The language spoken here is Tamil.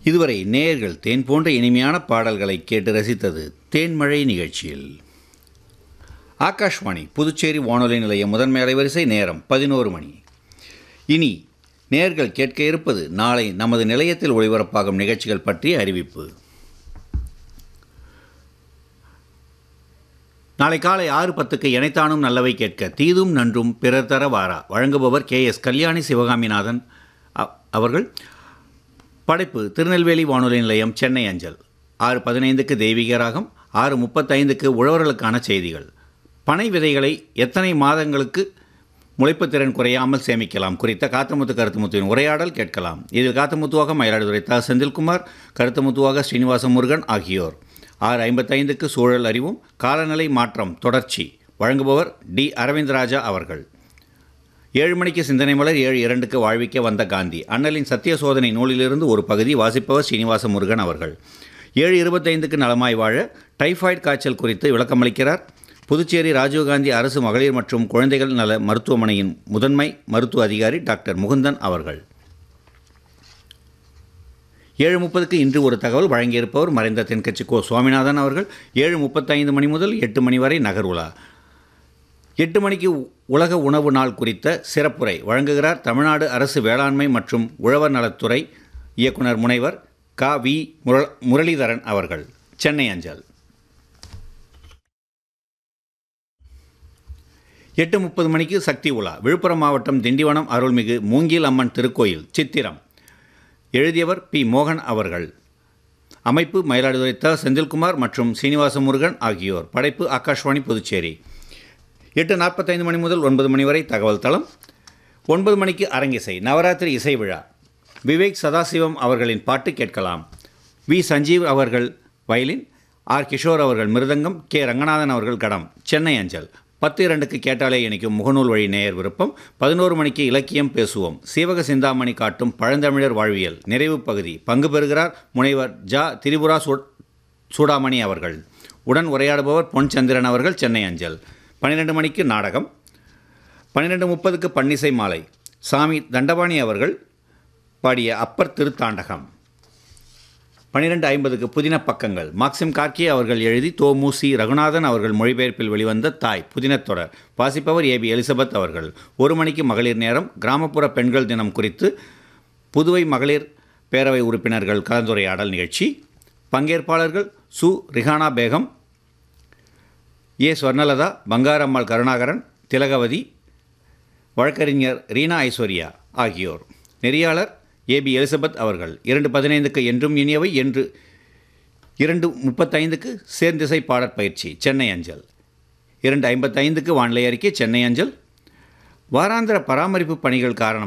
இதுவரை நேயர்கள் தேன் போன்ற இனிமையான பாடல்களை கேட்டு ரசித்தது தேன்மழை நிகழ்ச்சியில் ஆகாஷ்வாணி புதுச்சேரி வானொலி நிலைய முதன்மை அலைவரிசை நேரம் பதினோரு மணி இனி நேர்கள் கேட்க இருப்பது நாளை நமது நிலையத்தில் ஒளிபரப்பாகும் நிகழ்ச்சிகள் பற்றிய அறிவிப்பு நாளை காலை ஆறு பத்துக்கு இணைத்தானும் நல்லவை கேட்க தீதும் நன்றும் பிறர் தர வாரா வழங்குபவர் கே எஸ் கல்யாணி சிவகாமிநாதன் அ- அவர்கள் படைப்பு திருநெல்வேலி வானொலி நிலையம் சென்னை அஞ்சல் ஆறு பதினைந்துக்கு தெய்வீக ராகம் ஆறு முப்பத்தைந்துக்கு உழவர்களுக்கான செய்திகள் பனை விதைகளை எத்தனை மாதங்களுக்கு முளைப்புத் திறன் குறையாமல் சேமிக்கலாம் குறித்த காத்தமுத்து கருத்துமுத்துவின் உரையாடல் கேட்கலாம் இதில் காத்தமுத்துவாக மயிலாடுதுறை தா செந்தில்குமார் கருத்துமுத்துவாக ஸ்ரீனிவாச முருகன் ஆகியோர் ஆறு ஐம்பத்தைந்துக்கு சூழல் அறிவும் காலநிலை மாற்றம் தொடர்ச்சி வழங்குபவர் டி அரவிந்த்ராஜா அவர்கள் ஏழு மணிக்கு சிந்தனை மலர் ஏழு இரண்டுக்கு வாழ்விக்க வந்த காந்தி அண்ணலின் சத்திய சோதனை நூலிலிருந்து ஒரு பகுதி வாசிப்பவர் ஸ்ரீனிவாச முருகன் அவர்கள் ஏழு இருபத்தைந்துக்கு நலமாய் வாழ டைஃபாய்டு காய்ச்சல் குறித்து விளக்கமளிக்கிறார் புதுச்சேரி ராஜீவ்காந்தி அரசு மகளிர் மற்றும் குழந்தைகள் நல மருத்துவமனையின் முதன்மை மருத்துவ அதிகாரி டாக்டர் முகுந்தன் அவர்கள் ஏழு முப்பதுக்கு இன்று ஒரு தகவல் வழங்கியிருப்பவர் மறைந்த தென்கட்சி கோ சுவாமிநாதன் அவர்கள் ஏழு முப்பத்தைந்து மணி முதல் எட்டு மணி வரை நகர்வுலா எட்டு மணிக்கு உலக உணவு நாள் குறித்த சிறப்புரை வழங்குகிறார் தமிழ்நாடு அரசு வேளாண்மை மற்றும் உழவர் நலத்துறை இயக்குனர் முனைவர் க வி முர- முரளிதரன் அவர்கள் சென்னை அஞ்சல் எட்டு முப்பது மணிக்கு சக்தி உலா விழுப்புரம் மாவட்டம் திண்டிவனம் அருள்மிகு மூங்கில் அம்மன் திருக்கோயில் சித்திரம் எழுதியவர் பி மோகன் அவர்கள் அமைப்பு மயிலாடுதுறை த செந்தில்குமார் மற்றும் சீனிவாச முருகன் ஆகியோர் படைப்பு ஆகாஷ்வாணி புதுச்சேரி எட்டு நாற்பத்தைந்து மணி முதல் ஒன்பது மணி வரை தகவல் தளம் ஒன்பது மணிக்கு அரங்கிசை நவராத்திரி இசை விழா விவேக் சதாசிவம் அவர்களின் பாட்டு கேட்கலாம் வி சஞ்சீவ் அவர்கள் வயலின் ஆர் கிஷோர் அவர்கள் மிருதங்கம் கே ரங்கநாதன் அவர்கள் கடம் சென்னை அஞ்சல் பத்து இரண்டுக்கு கேட்டாலே இணைக்கும் முகநூல் வழி நேயர் விருப்பம் பதினோரு மணிக்கு இலக்கியம் பேசுவோம் சீவக சிந்தாமணி காட்டும் பழந்தமிழர் வாழ்வியல் நிறைவு பகுதி பங்கு பெறுகிறார் முனைவர் ஜா திரிபுரா சூ சூடாமணி அவர்கள் உடன் உரையாடுபவர் பொன் சந்திரன் அவர்கள் சென்னை அஞ்சல் பன்னிரெண்டு மணிக்கு நாடகம் பன்னிரெண்டு முப்பதுக்கு பன்னிசை மாலை சாமி தண்டபாணி அவர்கள் பாடிய அப்பர் திருத்தாண்டகம் பன்னிரெண்டு ஐம்பதுக்கு புதின பக்கங்கள் மாக்சிம் கார்கே அவர்கள் எழுதி தோமுசி ரகுநாதன் அவர்கள் மொழிபெயர்ப்பில் வெளிவந்த தாய் புதினத் தொடர் வாசிப்பவர் ஏபி எலிசபெத் அவர்கள் ஒரு மணிக்கு மகளிர் நேரம் கிராமப்புற பெண்கள் தினம் குறித்து புதுவை மகளிர் பேரவை உறுப்பினர்கள் கலந்துரையாடல் நிகழ்ச்சி பங்கேற்பாளர்கள் சு ரிஹானா பேகம் ஏ ஸ்வர்ணலதா பங்காரம்மாள் கருணாகரன் திலகவதி வழக்கறிஞர் ரீனா ஐஸ்வர்யா ஆகியோர் நெறியாளர் ஏபி எலிசபெத் அவர்கள் இரண்டு பதினைந்துக்கு என்றும் இனியவை என்று இரண்டு முப்பத்தைந்துக்கு சேர்ந்திசை பாடற் பயிற்சி சென்னை அஞ்சல் இரண்டு ஐம்பத்தைந்துக்கு வானிலை அறிக்கை சென்னை அஞ்சல் வாராந்திர பராமரிப்பு பணிகள் காரணமாக